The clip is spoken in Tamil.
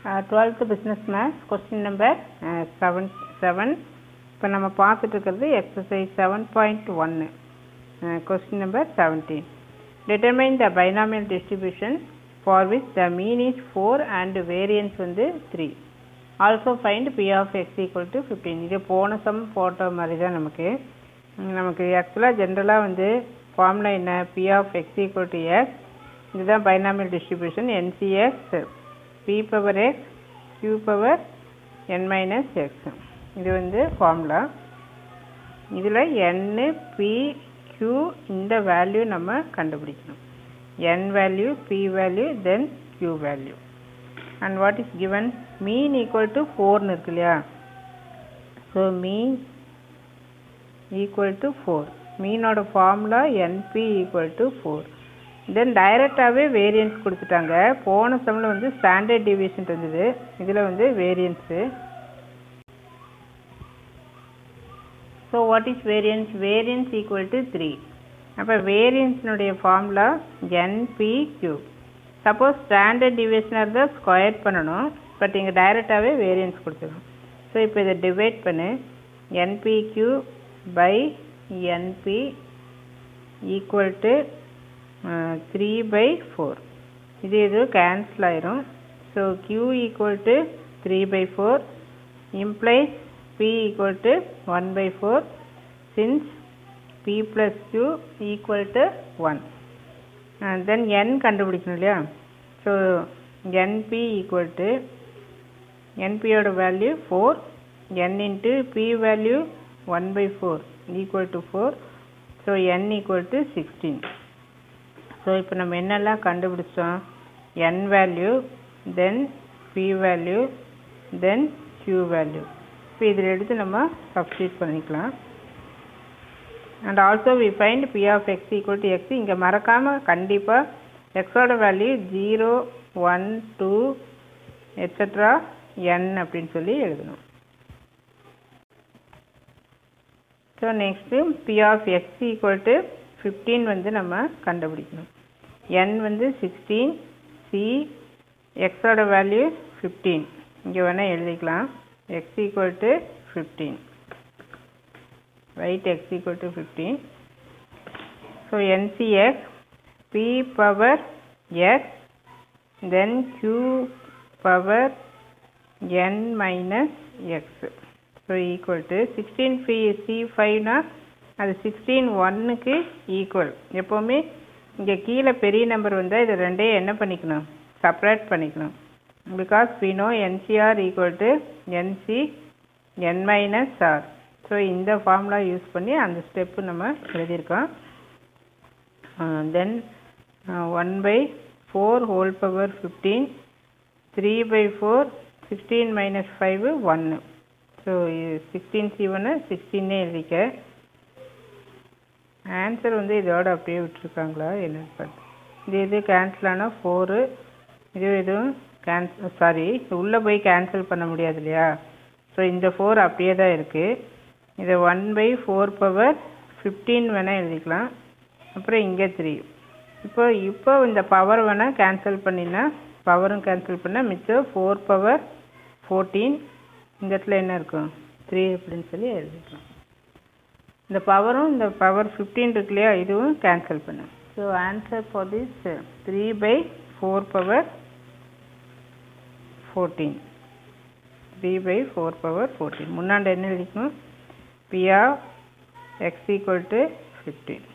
twelfth business maths question number seven seven இப்போ நம்ம பார்த்துட்டு இருக்கிறது எக்ஸசைஸ் செவன் பாயிண்ட் ஒன்று question number seventeen determine the binomial distribution for which the mean is four and variance வந்து three also find p of x equal to fifteen இது போன சம் போட்ட மாதிரி தான் நமக்கு ம், நமக்கு ஆக்சுவலாக ஜென்ரலாக வந்து ஃபார்முலா என்ன p of x equal to x இதுதான் binomial distribution ncx p power x q power n minus x இது வந்து ஃபார்முலா இதில் என்னு பி கியூ இந்த வேல்யூ நம்ம கண்டுபிடிக்கணும் n value p value then q value and what is given mean equal to ஃபோர்னு இருக்கு இல்லையா so mean equal to four மீனோட formula np equal to four then டைரெக்டாகவே வேரியன்ஸ் கொடுத்துட்டாங்க போன சம்மில் வந்து ஸ்டாண்டர்ட் டிவியேஷன் இருந்தது இதில் வந்து variance so what is variance variance equal to three அப்போ வேரியன்ஸினுடைய ஃபார்முலா என்பிக்யூ சப்போஸ் ஸ்டாண்டர்ட் டிவியேஷனாக இருந்தால் ஸ்கொயர் பண்ணணும் பட் இங்கே டைரெக்டாகவே வேரியன்ஸ் கொடுத்துருவோம் ஸோ இப்போ இதை டிவைட் பண்ணு npq by np equal to three by four இது இது கேன்சல் ஆயிரும் so q equal to three by four implies p equal to one by four since p plus q equal to one then n கண்டுபிடிக்கணும் இல்லையா ஸோ np ஈக்குவல் டு என்பியோட value four n into p value one by four equal to four so n equal to sixteen so இப்போ நம்ம என்னெல்லாம் கண்டுபிடிச்சோம் n வேல்யூ தென் p value then q value இப்போ இதில் எடுத்து நம்ம சப்ஸ்டியூட் பண்ணிக்கலாம் and also we find p of x equal to x இங்கே மறக்காமல் கண்டிப்பாக எக்ஸோட value zero one two etcetera n அப்படின்னு சொல்லி எழுதணும் so next p of x equal to fifteen வந்து நம்ம கண்டுபிடிக்கணும் என் வந்து சிக்ஸ்டீன் சி எக்ஸோட வேல்யூ ஃபிஃப்டீன் இங்கே வேணால் எழுதிக்கலாம் x equal to fifteen right x equal to fifteen so ncx p power X then q power n minus x so equal to sixteen ஃபி சி ஃபைவ்னா அது சிக்ஸ்டீன் ஒன்னுக்கு ஈக்குவல் எப்போவுமே இங்கே கீழே பெரிய நம்பர் வந்தால் இது ரெண்டையும் என்ன பண்ணிக்கணும் செப்பரேட் பண்ணிக்கணும் because we know ncr equal to nc n minus r so இந்த ஃபார்முலா யூஸ் பண்ணி அந்த ஸ்டெப்பு நம்ம எழுதியிருக்கோம் then one by four whole power fifteen three by four sixteen minus five ஒன்று ஸோ சிக்ஸ்டீன் சி ஒன்று சிக்ஸ்டீனே எழுதிக்க ஆன்சர் வந்து இதோட அப்படியே விட்டுருக்காங்களா என்னன்னு பார்த்து இது இது கேன்சல் ஆனால் ஃபோரு இது இதுவும் கேன்சல் சாரி உள்ளே போய் கேன்சல் பண்ண முடியாது இல்லையா ஸோ இந்த ஃபோர் அப்படியே தான் இருக்குது இதை one by four power fifteen வேணால் எழுதிக்கலாம் அப்புறம் இங்கே த்ரீ இப்போ இப்போ இந்த பவர் வேணால் கேன்சல் பண்ணினா பவரும் கேன்சல் பண்ணால் மிச்சம் ஃபோர் பவர் ஃபோர்டீன் இந்த இடத்துல என்ன இருக்கும் த்ரீ அப்படின்னு சொல்லி எழுதிக்கலாம் இந்த பவரும் இந்த பவர் ஃபிஃப்டீன் இருக்கு இல்லையா இதுவும் கேன்சல் பண்ணு so answer for this three by four power fourteen three by four power fourteen முன்னாடி என்ன எழுதிக்கணும் p of x equal to fifteen